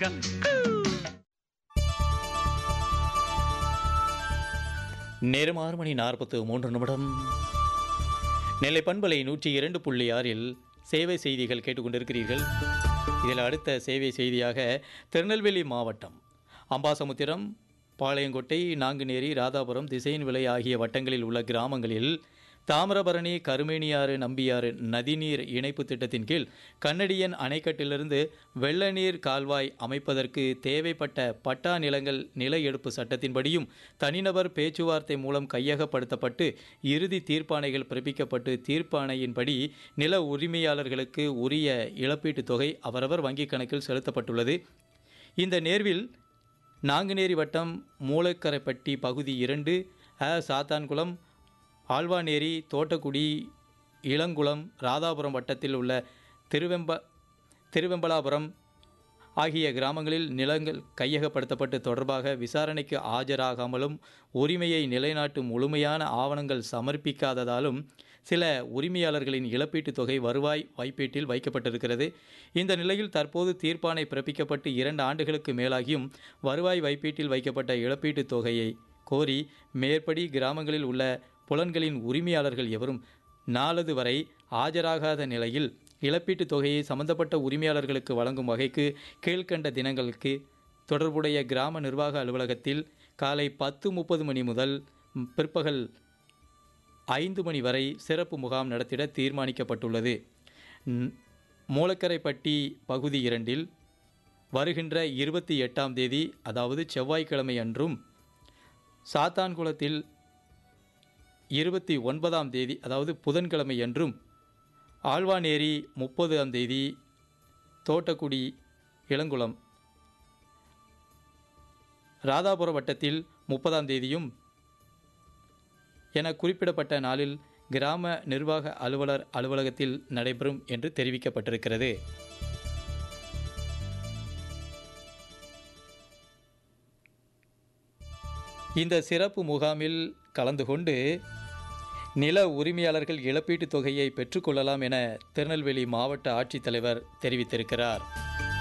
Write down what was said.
சொல்லுங்க நேரம் ஆறு மணி நாற்பத்து மூன்று நிமிடம் நெல்லை பண்பலை நூற்றி இரண்டு புள்ளி ஆறில் சேவை செய்திகள் கேட்டுக்கொண்டிருக்கிறீர்கள் இதில் அடுத்த சேவை செய்தியாக திருநெல்வேலி மாவட்டம் அம்பாசமுத்திரம் பாளையங்கோட்டை நாங்குநேரி ராதாபுரம் திசையின் விலை ஆகிய வட்டங்களில் உள்ள கிராமங்களில் தாமிரபரணி கருமேனியாறு நம்பியாறு நதிநீர் இணைப்பு திட்டத்தின் கீழ் கண்ணடியன் அணைக்கட்டிலிருந்து வெள்ள நீர் கால்வாய் அமைப்பதற்கு தேவைப்பட்ட பட்டா நிலங்கள் நில எடுப்பு சட்டத்தின்படியும் தனிநபர் பேச்சுவார்த்தை மூலம் கையகப்படுத்தப்பட்டு இறுதி தீர்ப்பாணைகள் பிறப்பிக்கப்பட்டு தீர்ப்பாணையின்படி நில உரிமையாளர்களுக்கு உரிய இழப்பீட்டுத் தொகை அவரவர் வங்கிக் கணக்கில் செலுத்தப்பட்டுள்ளது இந்த நேர்வில் நாங்குநேரி வட்டம் மூலக்கரைப்பட்டி பகுதி இரண்டு அ சாத்தான்குளம் ஆழ்வாநேரி தோட்டக்குடி இளங்குளம் ராதாபுரம் வட்டத்தில் உள்ள திருவெம்ப திருவெம்பலாபுரம் ஆகிய கிராமங்களில் நிலங்கள் கையகப்படுத்தப்பட்டு தொடர்பாக விசாரணைக்கு ஆஜராகாமலும் உரிமையை நிலைநாட்டும் முழுமையான ஆவணங்கள் சமர்ப்பிக்காததாலும் சில உரிமையாளர்களின் இழப்பீட்டுத் தொகை வருவாய் வைப்பீட்டில் வைக்கப்பட்டிருக்கிறது இந்த நிலையில் தற்போது தீர்ப்பாணை பிறப்பிக்கப்பட்டு இரண்டு ஆண்டுகளுக்கு மேலாகியும் வருவாய் வைப்பீட்டில் வைக்கப்பட்ட இழப்பீட்டுத் தொகையை கோரி மேற்படி கிராமங்களில் உள்ள புலன்களின் உரிமையாளர்கள் எவரும் நாளது வரை ஆஜராகாத நிலையில் இழப்பீட்டுத் தொகையை சம்பந்தப்பட்ட உரிமையாளர்களுக்கு வழங்கும் வகைக்கு கீழ்க்கண்ட தினங்களுக்கு தொடர்புடைய கிராம நிர்வாக அலுவலகத்தில் காலை பத்து முப்பது மணி முதல் ம், பிற்பகல் ஐந்து மணி வரை சிறப்பு முகாம் நடத்திட தீர்மானிக்கப்பட்டுள்ளது ம், மூலக்கரைப்பட்டி பகுதி இரண்டில் வருகின்ற இருபத்தி எட்டாம் தேதி அதாவது செவ்வாய்க்கிழமை அன்றும் சாத்தான்குளத்தில் இருபத்தி ஒன்பதாம் தேதி அதாவது புதன்கிழமை அன்றும் ஆழ்வாநேரி முப்பதாம் தேதி தோட்டக்குடி இளங்குளம் ராதாபுரம் வட்டத்தில் முப்பதாம் தேதியும் என குறிப்பிடப்பட்ட நாளில் கிராம நிர்வாக அலுவலர் அலுவலகத்தில் நடைபெறும் என்று தெரிவிக்கப்பட்டிருக்கிறது இந்த சிறப்பு முகாமில் கலந்து கொண்டு நில உரிமையாளர்கள் இழப்பீட்டுத் தொகையை பெற்றுக்கொள்ளலாம் என திருநெல்வேலி மாவட்ட ஆட்சித்தலைவர் தெரிவித்திருக்கிறார்